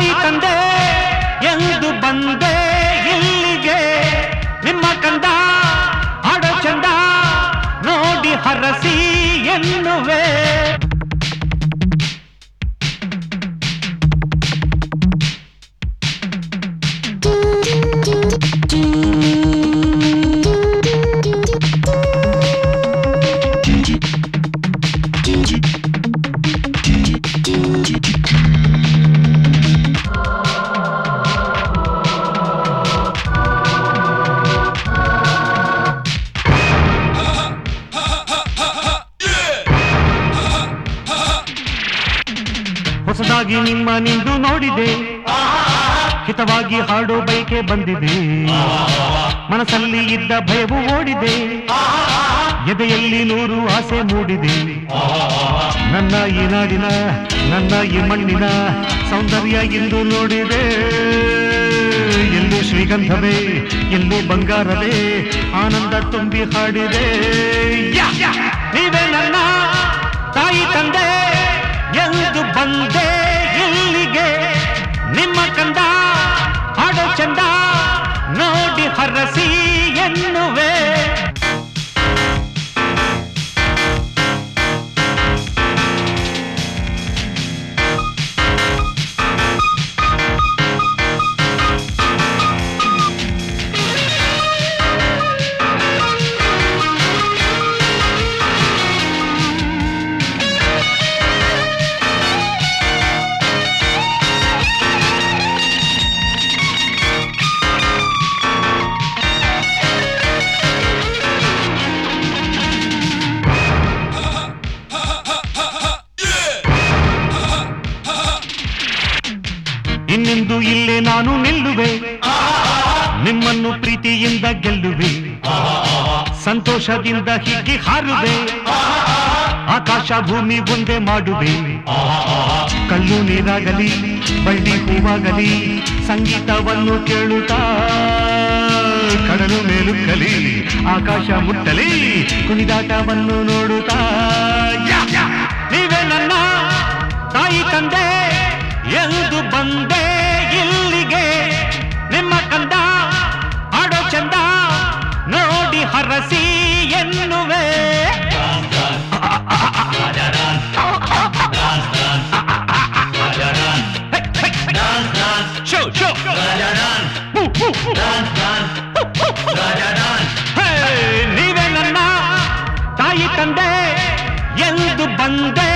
ತಾಯಿ ತಂದೆ ಎಂದು ಬಂದೆ ಇಲ್ಲಿಗೆ ನಿಮ್ಮ ಕಂದ ಆಡೋ ಚಂದ ನೋಡಿ ಹರಸಿ ಎನ್ನುವೆ ಹೊಸದಾಗಿ ನಿಮ್ಮ ನಿಂದು ನೋಡಿದೆ ಹಿತವಾಗಿ ಹಾಡೋ ಬೈಕೆ ಬಂದಿದೆ ಮನಸ್ಸಲ್ಲಿ ಇದ್ದ ಭಯವು ಓಡಿದೆ ಎದೆಯಲ್ಲಿ ನೂರು ಆಸೆ ಮೂಡಿದೆ ನನ್ನ ಈ ನಾಡಿನ ನನ್ನ ಈ ಮಣ್ಣಿನ ಸೌಂದರ್ಯ ಎಂದು ನೋಡಿದೆ ಎಲ್ಲೂ ಶ್ರೀಗಂಧವೇ ಎಲ್ಲೂ ಬಂಗಾರವೇ ಆನಂದ ತುಂಬಿ ಹಾಡಿದೆ ಯಾ! ನೀವೇ ನನ್ನ ತಾಯಿ ತಂದೆ ಎಂದು ಬಂದೆ ಇಲ್ಲಿಗೆ ನಿಮ್ಮ ಕಂದ ಹಾಡೋ ಚಂದ ನೋಡಿ ಹರಸಿ ಎನ್ನುವೆ ಇನ್ನೆಂದು ಇಲ್ಲೇ ನಾನು ನಿಲ್ಲುವೆ ನಿಮ್ಮನ್ನು ಪ್ರೀತಿಯಿಂದ ಗೆಲ್ಲುವೆ ಸಂತೋಷದಿಂದ ಹೀಗೆ ಹಾರುವೆ ಆಕಾಶ ಭೂಮಿ ಒಂದೇ ಮಾಡುವೆ ಕಲ್ಲು ನೀರಾಗಲಿ ಬಳ್ಳಿ ಹೂವಾಗಲಿ ಸಂಗೀತವನ್ನು ಕೇಳುತ್ತಾ ಕಡಲು ಮೇಲುಕ್ಕಲಿ ಆಕಾಶ ಮುಟ್ಟಲಿ ಕುಣಿದಾಟವನ್ನು ನೋಡುತ್ತಾ ಯಾ, ಯಾ, ನೀವೇ ನನ್ನ ತಾಯಿ ತಂದೆ ಎಂದು ಬಂದೆ ಇಲ್ಲಿಗೆ ನಿಮ್ಮ ಕಂದ ಆಡೋ ಚಂದ ನೋಡಿ ಹರಸಿ ಎನ್ನುವೆ ಶೋ ಶೋ ಹೂ, ಹೂ, ಹೂ. ಹೇ, ನೀವೇ ನನ್ನ ತಾಯಿ ತಂದೆ ಎಂದು ಬಂದೆ